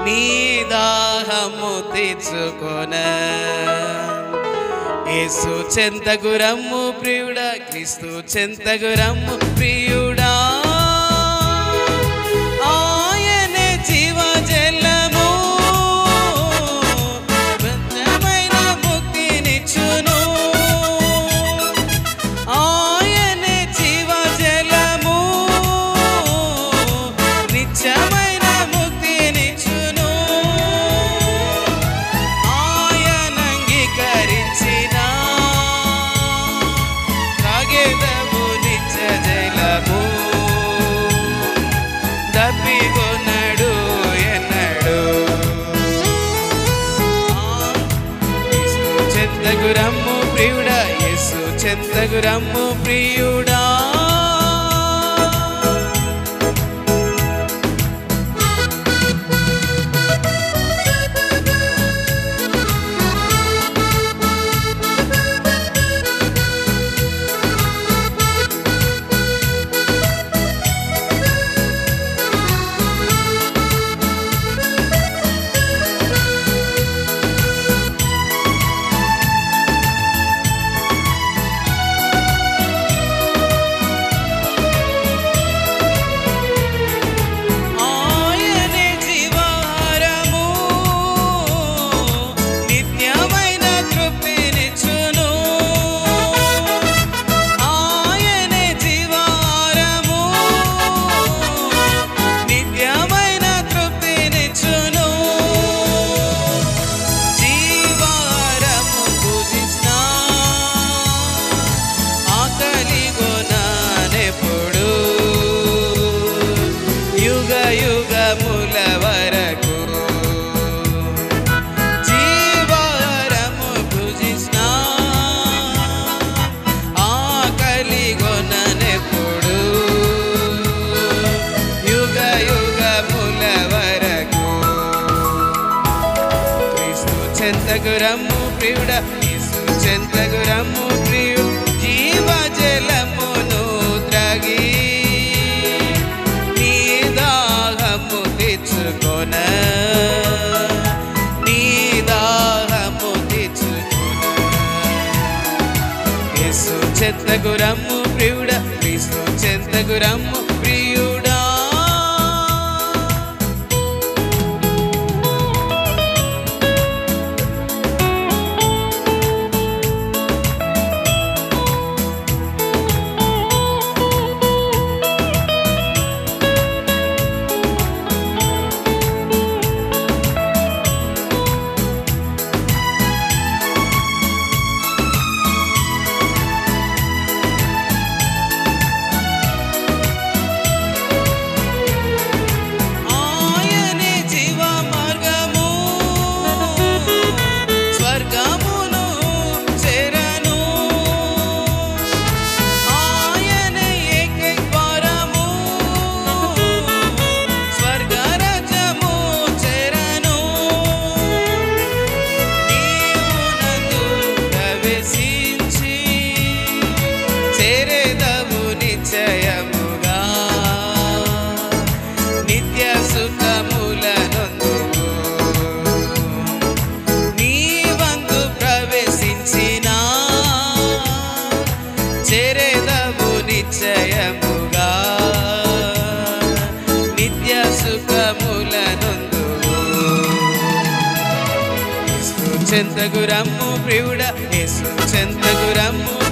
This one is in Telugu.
నీ దాహము తీర్చుకొన యేసు చెంతకు రమ్ము ప్రియుడా క్రీస్తు చెంతకు రమ్ము ప్రియుడా ఆయనే జీవజలము స్వచ్ఛమైన ముక్తినిచ్చును ఆయనే జీవజలము నిత్యమైన ముక్తినిచ్చును ఆయన అంగీకరించిన తాగేదము నిత్య జలము దప్పికొనడు ఎన్నడు యేసు చెంతకు రమ్ము ప్రియుడా యేసు చెంతకు రమ్ము ప్రియుడా ఆయనే జీవాహారము నిత్యమైన తృప్తినిచ్చును ఆయనే జీవాహారము నిత్యమైన తృప్తినిచ్చును జీవాహారము పూజించిన ఆకలి గొనానెప్పుడు యుగ యుగముల వరకు జీవారము భుజిస్నా ఆకలి గొననెప్పుడు యుగ యుగముల వరకు క్రీస్తు చెంతకు రమ్ము ప్రియుడ యేసు చెంతకు రమ్ము ప్రియు జీవ జలమును త్రాగి నీ దాహము తెచ్చుకొన నీ దాహము తెచ్చుకొన యేసు చెంతకు రమ్ము ప్రియుడ క్రీస్తు చెంతకు రమ్ము ప్రియుడా ఆయనే జీవ మార్గము స్వర్గమును చేరను ఆయనే ఏకై ద్వారము స్వర్గరాజ్యము చేరను నీవు నందు ప్రవేశించి చేరేదవు నిశ్చయముగా నిత్య సుఖములనందువు నీ వంతు ప్రవేశించిన చేరేదవు నిశ్చయముగా నిత్య సుఖములనందువు యేసు చెంతకు రమ్ము ప్రియుడ యేసు చెంతకు రమ్ము